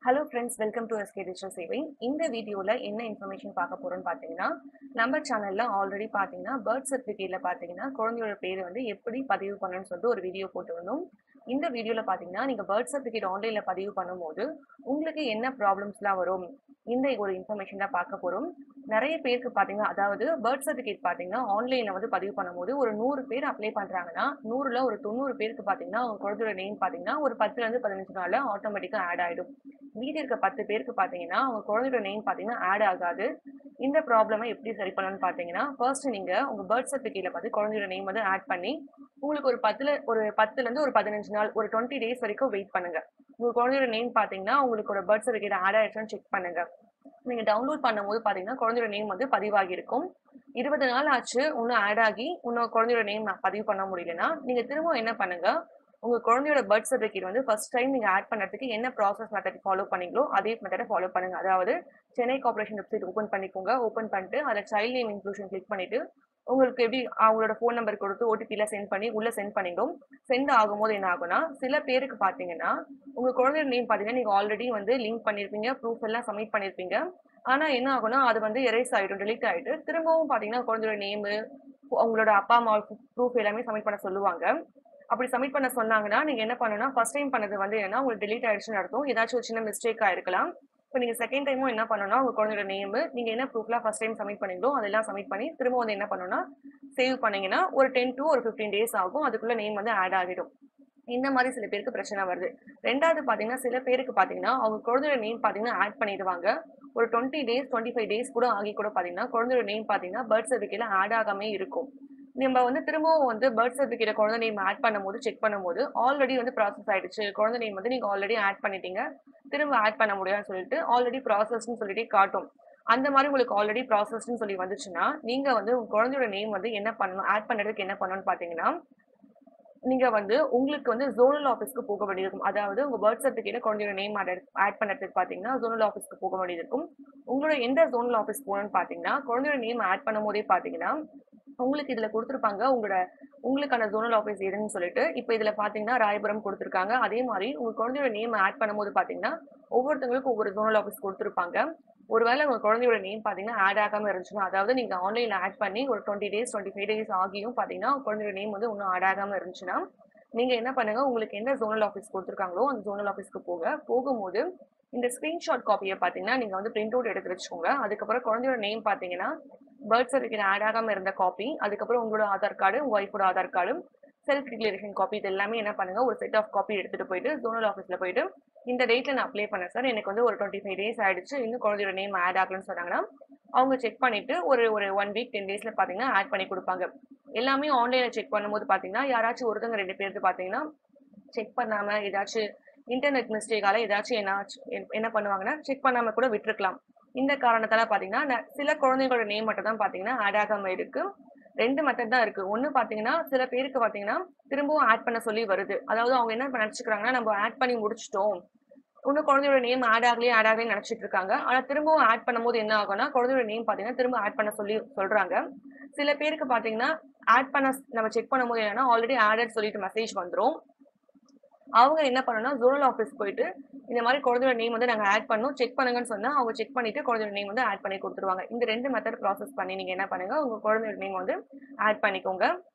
hello friends welcome to SK digital சேவை இந்த வீடியோவில் என்ன இன்ஃபர்மேஷன் பார்க்க போகிறோம்னு பார்த்தீங்கன்னா நம்ம சேனலில் ஆல்ரெடி பார்த்தீங்கன்னா பர்த் சர்டிஃபிகேட்டில் பார்த்தீங்கன்னா குழந்தையோட பேர் வந்து எப்படி பதிவு பண்ணணும்னு சொல்லிட்டு ஒரு வீடியோ போட்டிருந்தோம் இந்த வீடியோவில் பார்த்தீங்கன்னா நீங்கள் பர்த் சர்டிஃபிகேட் ஆன்லைனில் பதிவு பண்ணும்போது உங்களுக்கு என்ன ப்ராப்ளம்ஸ்லாம் வரும் இந்த ஒரு இன்ஃபர்மேஷன் தான் பார்க்க போகிறோம் நிறைய பேருக்கு பார்த்தீங்கன்னா அதாவது பர்த் சர்டிஃபிகேட் பார்த்தீங்கன்னா ஆன்லைனில் வந்து பதிவு பண்ணும்போது ஒரு நூறு பேர் அப்ளை பண்ணுறாங்கன்னா நூறில் ஒரு தொண்ணூறு பேருக்கு பார்த்தீங்கன்னா அவங்க குழந்தையோட நேம் பார்த்தீங்கன்னா ஒரு பத்துலேருந்து பதினஞ்சு நாளில் ஆட்டோமேட்டிக்காக ஆட் ஆகிடும் மீதி இருக்க பத்து பேருக்கு பார்த்தீங்கன்னா அவங்க குழந்தையோட நேம் பார்த்தீங்கன்னா ஆட் ஆகாது இந்த ப்ராப்ளமை எப்படி சரி பண்ணணும்னு பார்த்தீங்கன்னா ஃபர்ஸ்ட் நீங்கள் உங்கள் பர்த் சர்டிஃபிகேட்டில் பார்த்து குழந்தையோட நேம் வந்து ஆட் பண்ணி உங்களுக்கு ஒரு பத்துல ஒரு பத்துலேருந்து ஒரு பதினஞ்சு நாள் ஒரு டுவெண்ட்டி டேஸ் வரைக்கும் வெயிட் பண்ணுங்க உங்கள் குழந்தையோட நேம் பார்த்தீங்கன்னா உங்களுக்கு ஒரு பர்த் சர்டிஃபிகேட் ஆட் ஆயிடுச்சுன்னு செக் பண்ணுங்க நீங்கள் டவுன்லோட் பண்ணும்போது பார்த்தீங்கன்னா குழந்தையோட நேம் வந்து பதிவாகி இருக்கும் இருபது நாள் ஆச்சு இன்னும் ஆட் ஆகி இன்னும் குழந்தையோட நேம் பதிவு பண்ண முடியலன்னா நீங்கள் திரும்ப என்ன பண்ணுங்க உங்க குழந்தையோட பர்த் சர்டிஃபிகேட் வந்து ஃபர்ஸ்ட் டைம் நீங்க ஆட் பண்ணுறதுக்கு என்ன ப்ராசஸ் மெத்தட் ஃபாலோ பண்ணீங்களோ அதே மெத்தடை ஃபாலோ பண்ணுங்க அதாவது சென்னை கார்பரேஷன் வெப்சைட் ஓப்பன் பண்ணிக்கோங்க ஓப்பன் பண்ணிட்டு அதில் சைல்ட் நேம் இன்க்ளூஷன் கிளிக் பண்ணிட்டு உங்களுக்கு எப்படி அவங்களோட ஃபோன் நம்பர் கொடுத்து ஓடிபியில் சென்ட் பண்ணி உள்ள சென்ட் பண்ணிடும் சென்ட் ஆகும்போது என்ன ஆகும்னா சில பேருக்கு பார்த்தீங்கன்னா உங்க குழந்தையோட நேம் பார்த்தீங்கன்னா நீங்க ஆல்ரெடி வந்து லிங்க் பண்ணியிருப்பீங்க ப்ரூஃப் எல்லாம் சப்மிட் பண்ணியிருப்பீங்க ஆனா என்ன ஆகும்னா அது வந்து எரேஸ் ஆயிடும் delete ஆயிட்டு திரும்பவும் பார்த்தீங்கன்னா குழந்தையோட நேமு அவங்களோட அப்பா அம்மா ப்ரூஃப் எல்லாமே சப்மிட் பண்ண சொல்லுவாங்க அப்படி சப்மிட் பண்ண சொன்னாங்கன்னா நீங்க என்ன பண்ணணும்னா ஃபர்ஸ்ட் டைம் பண்ணது வந்து என்னன்னா உங்களுக்கு delete ஆயிடுச்சுன்னு அர்த்தம் ஏதாச்சும் ஒரு சின்ன மிஸ்டேக் ஆயிருக்கலாம் இப்போ நீங்க செகண்ட் டைமும் என்ன பண்ணணும்னா உங்க குழந்தையோட நேம் நீங்க என்ன ப்ரூஃப்லாம் ஃபர்ஸ்ட் டைம் சப்மிட் பண்ணீங்களோ அதெல்லாம் சப்மிட் பண்ணி திரும்ப வந்து என்ன பண்ணணும்னா சேவ் பண்ணீங்கன்னா ஒரு டென் to ஒரு ஃபிஃப்டீன் டேஸ் ஆகும் அதுக்குள்ள நேம் வந்து ஆட் ஆகிடும் இந்த மாதிரி சில பேருக்கு பிரச்சனை வருது ரெண்டாவது பார்த்தீங்கன்னா சில பேருக்கு பார்த்தீங்கன்னா அவங்க குழந்தையோட நேம் பார்த்தீங்கன்னா ஆட் பண்ணிடுவாங்க ஒரு twenty days twenty five days கூட ஆகி கூட பார்த்தீங்கன்னா குழந்தையோட நேம் பார்த்தீங்கன்னா பர்த் சர்டிஃபிகேட்ல ஆட் ஆகாமே இருக்கும் நம்ம வந்து திரும்பவும் வந்து பர்த் சர்டிஃபிகேட் குழந்தை நேம் ஆட் பண்ணும்போது செக் பண்ணும்போது ஆல்ரெடி வந்து ப்ராசஸ் ஆயிடுச்சு குழந்தை நேம் வந்து நீங்க ஆல்ரெடி ஆட் பண்ணிட்டீங்க திரும்ப ஆட் பண்ண முடியாதுன்னு சொல்லிட்டு ஆல்ரெடி ப்ராசஸ்ன்னு சொல்லிட்டு காட்டும் அந்த மாதிரி உங்களுக்கு ஆல்ரெடி ப்ராசஸ்ன்னு சொல்லி வந்துச்சுன்னா நீங்க வந்து உங்க குழந்தையோட நேம் வந்து என்ன பண்ணணும் ஆட் பண்ணுறதுக்கு என்ன பண்ணணும்னு பார்த்தீங்கன்னா நீங்க வந்து உங்களுக்கு வந்து ஜோனல் ஆஃபீஸ்க்கு போக வேண்டியிருக்கும் அதாவது உங்க பர்த் சர்டிஃபிகேட் குழந்தையோட நேம் ஆட் பண்ணுறதுக்கு பார்த்தீங்கன்னா ஜோனல் ஆஃபீஸ்க்கு போக வேண்டியிருக்கும் உங்களோட எந்த ஜோனல் ஆஃபீஸ் போகணும்னு பார்த்தீங்கன்னா குழந்தையோட நேம் ஆட் பண்ணும் போதே பார்த்தீங்கன்னா உங்களுக்கு இதுல கொடுத்துருப்பாங்க உங்களோட உங்களுக்கான ஜோனல் ஆஃபீஸ் எதுன்னு சொல்லிட்டு இப்போ இதுல பாத்தீங்கன்னா ராயபுரம் கொடுத்துருக்காங்க அதே மாதிரி உங்க குழந்தையோட நேம் ஆட் பண்ணும்போது பாத்தீங்கன்னா ஒவ்வொருத்தவங்களுக்கும் ஒவ்வொரு ஜோனல் ஆஃபீஸ் கொடுத்துருப்பாங்க ஒருவேளை உங்க குழந்தையோட நேம் பாத்தீங்கன்னா ஆட் ஆகாம இருந்துச்சுன்னா அதாவது நீங்க ஆன்லைன்ல ஆட் பண்ணி ஒரு twenty days twenty five days ஆகியும் பாத்தீங்கன்னா உங்க குழந்தையோட நேம் வந்து இன்னும் ஆட் ஆகாம இருந்துச்சுன்னா நீங்க என்ன பண்ணுங்க உங்களுக்கு எந்த ஜோனல் ஆஃபீஸ் கொடுத்துருக்காங்களோ அந்த ஜோனல் ஆஃபீஸ்க்கு போக போகும்போது இந்த ஸ்கிரீன்ஷாட் காப்பியை பார்த்தீங்கன்னா நீங்கள் வந்து பிரிண்ட் அவுட் எடுத்து வச்சுக்கோங்க அதுக்கப்புறம் குழந்தையோட நேம் பார்த்தீங்கன்னா பர்த் சர்டிஃபிகேட் ஆட் ஆகாமல் இருந்த காப்பி அதுக்கப்புறம் உங்களோட ஆதார் கார்டு உங்கள் ஒய்ஃபோட Aadhaar card self declaration copy இது எல்லாமே என்ன பண்ணுங்க ஒரு செட் ஆஃப் காப்பி எடுத்துட்டு போயிட்டு ஜோனல் ஆஃபீஸில் போயிட்டு இந்த டேட்டில் நான் அப்ளை பண்ணேன் சார் எனக்கு வந்து ஒரு டுவெண்ட்டி ஃபைவ் டேஸ் ஆயிடுச்சு இன்னும் குழந்தையோட நேம் ஆட் ஆகலன்னு சொன்னாங்கன்னா அவங்க செக் பண்ணிட்டு ஒரு ஒரு ஒன் வீக் டென் டேஸில் பார்த்தீங்கன்னா ஆட் பண்ணி கொடுப்பாங்க எல்லாமே ஆன்லைனில் செக் பண்ணும்போது பார்த்தீங்கன்னா யாராச்சும் ஒருத்தவங்க ரெண்டு பேருக்கு பார்த்தீங்கன்னா செக் பண்ணாம ஏதாச்சும் இன்டர்நெட் மிஸ்டேக்கால ஏதாச்சும் என்ன என்ன பண்ணுவாங்கன்னா செக் பண்ணாம கூட விட்டுருக்கலாம் இந்த காரணத்தால பாத்தீங்கன்னா ந- சில குழந்தைங்களோட நேம் மட்டும் தான் பாத்தீங்கன்னா ஆட் ஆகாம இருக்கு ரெண்டு மெத்தட் தான் இருக்கு ஒன்னு பாத்தீங்கன்னா சில பேருக்கு பாத்தீங்கன்னா திரும்பவும் ஆட் பண்ண சொல்லி வருது அதாவது அவங்க என்ன நினைச்சுக்கிறாங்கன்னா நம்ம ஆட் பண்ணி முடிச்சிட்டோம் இன்னும் குழந்தையோட நேம் ஆட் ஆகலையே ஆட் ஆகலையே நினைச்சிட்டு இருக்காங்க ஆனா திரும்பவும் ஆட் பண்ணும்போது என்ன ஆகும்னா குழந்தையோட நேம் பாத்தீங்கன்னா திரும்ப ஆட் பண்ண சொல்லி சொல்றாங்க சில பேருக்கு பாத்தீங்கன்னா ஆட் பண்ண நம்ம செக் பண்ணும்போது என்னன்னா ஆல்ரெடி ஆடட் சொல்லிட்டு மெசேஜ் வந்துரும் அவங்க என்ன பண்ணணும்னா ஜோனல் ஆஃபீஸ் போயிட்டு இந்த மாதிரி குழந்தையோட நேம் வந்து நாங்கள் ஆட் பண்ணோம் செக் பண்ணுங்கன்னு சொன்னா அவங்க செக் பண்ணிட்டு குழந்தையோட நேம் வந்து ஆட் பண்ணி கொடுத்துருவாங்க இந்த ரெண்டு மெத்தட் ப்ராசஸ் பண்ணி நீங்க என்ன பண்ணுங்க உங்க குழந்தையோட நேம் வந்து ஆட் பண்ணிக்கோங்க